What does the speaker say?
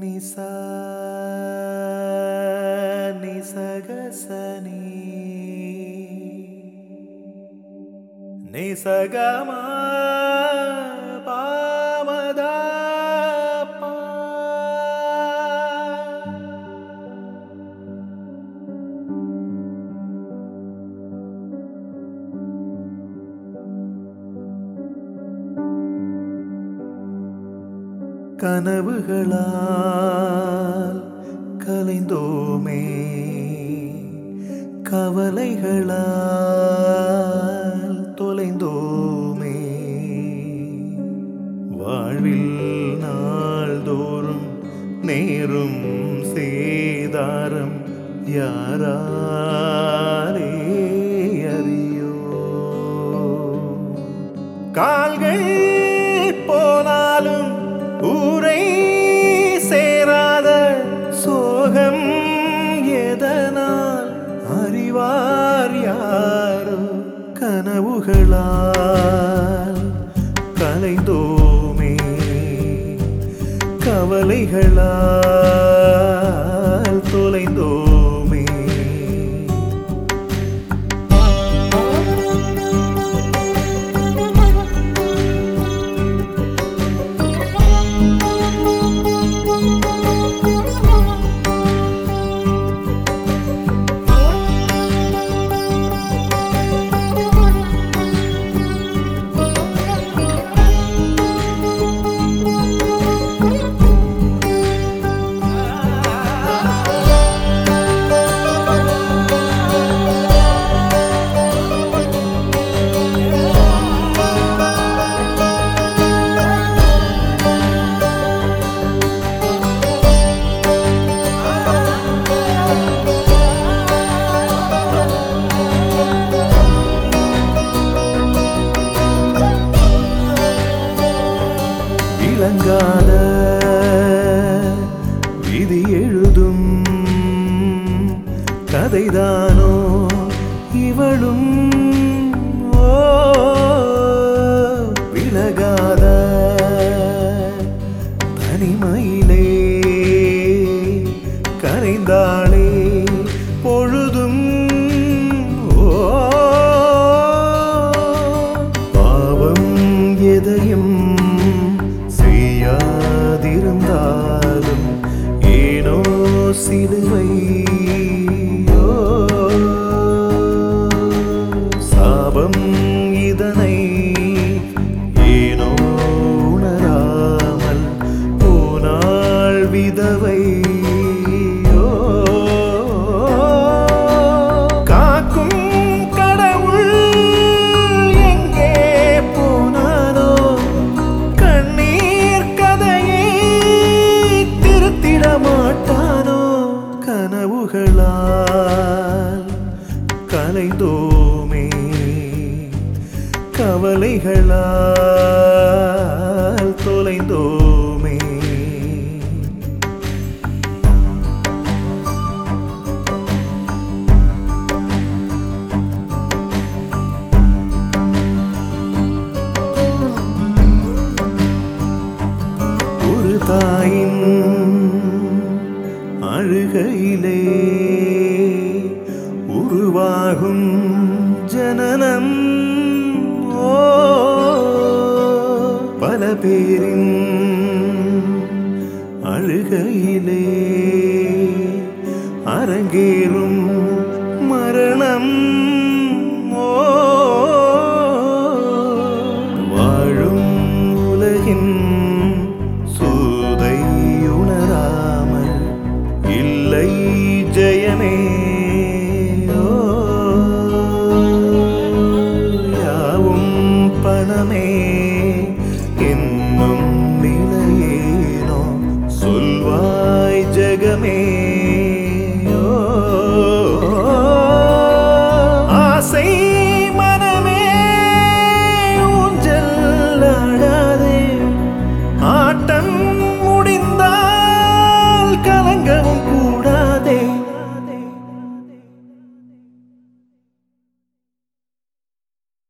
நிசா நிசகசனி நிசகமா பாமதா பா. கனவுகளால் கலைந்தோமே கவலைகளால் தொலைந்தோமே வாழ்வில் நாள்தோறும் நேரும் சேதாரம் யாராலே அறியோ கால்கள் போனாலும் ஊரை சேராத சோகம் எதனால் அறிவார் யாரோ கனவுகளால் கலைந்தோமே கவலைகளால் தொலைந்தோமே விளங்காத விதி எழுதும் கதைதானோ இவளும் ஓ விலகாத தனிமையிலே கரைந்தாளே பொழுதும் ஓ பாவம் எதையும் செய்யாதிருந்தாலும் ஏனோ சிலுவை ஓ, சாபம் இதனை ஏனோ உணராமல் போனாள் விதவை ஓ, காக்கும் கடவுள் எங்கே போனானோ கண்ணீர் கதையை திருத்திட மாட்டானோ கனவுகளால் கலைந்தோமே கவலைகளால் தொலைந்தோமே ஒரு தாயின் அழுகையிலே உருவாகும் ஜனனம் ஓ பல பேரின் அழுகையிலே அரங்கேறும் மரணம் ஓ வாழும் உலகின் சூதை உணராமல் இல்லை ஜெயமே ஓ, யாவும் பணமே